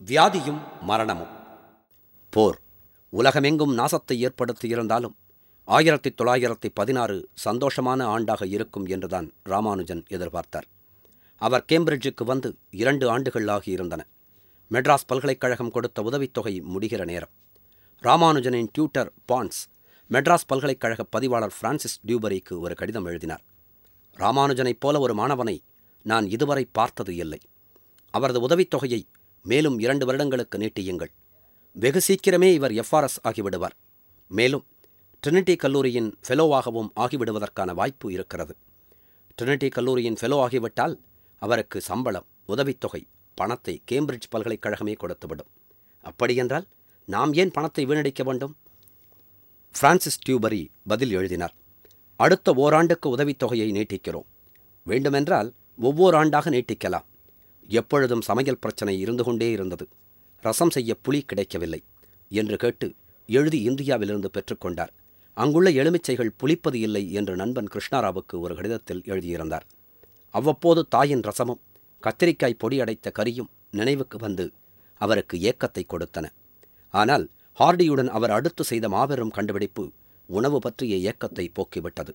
வியாதியும் மரணமும் போர் உலகமெங்கும் நாசத்தை ஏற்படுத்தியிருந்தாலும் ஆயிரத்தி தொள்ளாயிரத்தி பதினாறு சந்தோஷமான ஆண்டாக இருக்கும் என்றுதான் ராமானுஜன் எதிர்பார்த்தார் அவர் கேம்பிரிட்ஜுக்கு வந்து இரண்டு ஆண்டுகள் ஆகியிருந்தன மெட்ராஸ் பல்கலைக்கழகம் கொடுத்த உதவித்தொகை முடிகிற நேரம் ராமானுஜனின் டியூட்டர் பான்ஸ் மெட்ராஸ் பல்கலைக்கழக பதிவாளர் பிரான்சிஸ் டியூபரிக்கு ஒரு கடிதம் எழுதினார் ராமானுஜனைப் போல ஒரு மாணவனை நான் இதுவரை பார்த்தது இல்லை அவரது உதவித்தொகையை மேலும் இரண்டு வருடங்களுக்கு நீட்டியுங்கள் வெகு சீக்கிரமே இவர் எஃப்ஆர்எஸ் ஆகிவிடுவார் மேலும் ட்ரினிட்டி கல்லூரியின் ஃபெலோவாகவும் ஆகிவிடுவதற்கான வாய்ப்பு இருக்கிறது ட்ரினிட்டி கல்லூரியின் ஃபெலோ ஆகிவிட்டால் அவருக்கு சம்பளம் உதவித்தொகை பணத்தை கேம்பிரிட்ஜ் பல்கலைக்கழகமே கொடுத்துவிடும் அப்படியென்றால் நாம் ஏன் பணத்தை வீணடிக்க வேண்டும் பிரான்சிஸ் டியூபரி பதில் எழுதினார் அடுத்த ஓராண்டுக்கு உதவித்தொகையை நீட்டிக்கிறோம் வேண்டுமென்றால் ஒவ்வொரு ஆண்டாக நீட்டிக்கலாம் எப்பொழுதும் சமையல் பிரச்சனை இருந்து கொண்டே இருந்தது ரசம் செய்ய புளி கிடைக்கவில்லை என்று கேட்டு எழுதி இந்தியாவிலிருந்து பெற்றுக்கொண்டார் அங்குள்ள எலுமிச்சைகள் புளிப்பது இல்லை என்று நண்பன் கிருஷ்ணாராவுக்கு ஒரு கடிதத்தில் எழுதியிருந்தார் அவ்வப்போது தாயின் ரசமும் கத்திரிக்காய் பொடி அடைத்த கறியும் நினைவுக்கு வந்து அவருக்கு ஏக்கத்தை கொடுத்தன ஆனால் ஹார்டியுடன் அவர் அடுத்து செய்த மாபெரும் கண்டுபிடிப்பு உணவு பற்றிய ஏக்கத்தை போக்கிவிட்டது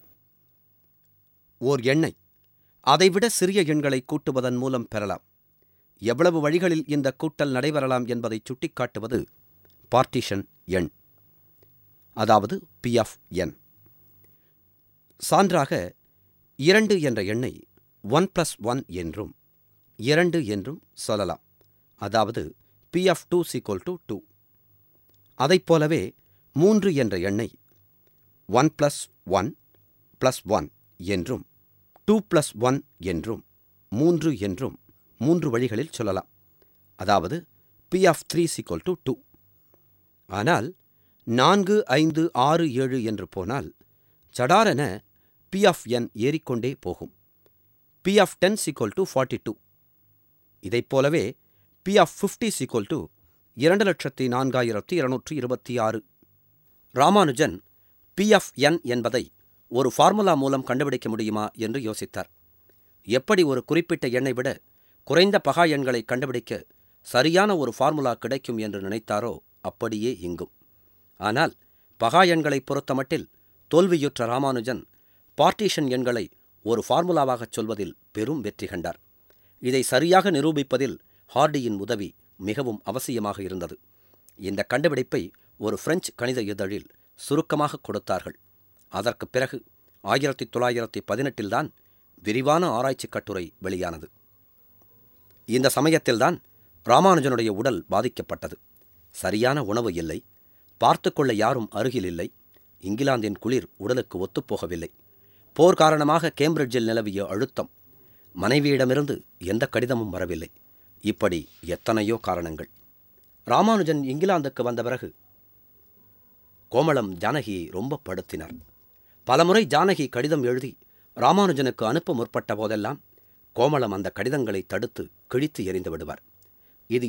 ஓர் எண்ணெய் அதைவிட சிறிய எண்களை கூட்டுவதன் மூலம் பெறலாம் எவ்வளவு வழிகளில் இந்த கூட்டல் நடைபெறலாம் என்பதை சுட்டிக்காட்டுவது பார்ட்டிஷன் எண் அதாவது பி ஆஃப் என் சான்றாக இரண்டு என்ற எண்ணை ஒன் ப்ளஸ் ஒன் என்றும் இரண்டு என்றும் சொல்லலாம் அதாவது P of two is equal to two அதைப் போலவே மூன்று என்ற எண்ணை one plus one plus one என்றும் டூ ப்ளஸ் ஒன் என்றும் மூன்று என்றும் மூன்று வழிகளில் சொல்லலாம் அதாவது P of three is equal to two ஆனால் நான்கு ஐந்து ஆறு ஏழு என்று போனால் சடாரென பி ஆஃப் என் ஏறிக்கொண்டே போகும் P of ten is equal to forty two இதைப் போலவே P of fifty is equal to இரண்டு லட்சத்தி நான்காயிரத்தி இருநூற்றி இருபத்தி ஆறு ராமானுஜன் பி ஆஃப் என் என்பதை ஒரு ஃபார்முலா மூலம் கண்டுபிடிக்க முடியுமா என்று யோசித்தார் எப்படி ஒரு குறிப்பிட்ட எண்ணை விட குறைந்த பகா எண்களை கண்டுபிடிக்க சரியான ஒரு ஃபார்முலா கிடைக்கும் என்று நினைத்தாரோ அப்படியே இங்கும் ஆனால் பகா எண்களை பொறுத்தமட்டில் தோல்வியுற்ற ராமானுஜன் பார்ட்டிஷன் எண்களை ஒரு ஃபார்முலாவாகச் சொல்வதில் பெரும் வெற்றி கண்டார் இதை சரியாக நிரூபிப்பதில் ஹார்டியின் உதவி மிகவும் அவசியமாக இருந்தது இந்த கண்டுபிடிப்பை ஒரு பிரெஞ்சு கணித இதழில் சுருக்கமாக கொடுத்தார்கள் அதற்கு பிறகு ஆயிரத்தி தொள்ளாயிரத்தி பதினெட்டில்தான் விரிவான ஆராய்ச்சி கட்டுரை வெளியானது இந்த சமயத்தில்தான் ராமானுஜனுடைய உடல் பாதிக்கப்பட்டது சரியான உணவு இல்லை பார்த்து கொள்ள யாரும் அருகில் இல்லை இங்கிலாந்தின் குளிர் உடலுக்கு ஒத்துப்போகவில்லை போர் காரணமாக கேம்பிரிட்ஜில் நிலவிய அழுத்தம் மனைவியிடமிருந்து எந்த கடிதமும் வரவில்லை இப்படி எத்தனையோ காரணங்கள் ராமானுஜன் இங்கிலாந்துக்கு வந்த பிறகு கோமளம் ஜானகியை ரொம்ப படுத்தினார் பலமுறை ஜானகி கடிதம் எழுதி ராமானுஜனுக்கு அனுப்ப முற்பட்ட போதெல்லாம் கோமளம் அந்த கடிதங்களை தடுத்து கிழித்து எறிந்து விடுவார்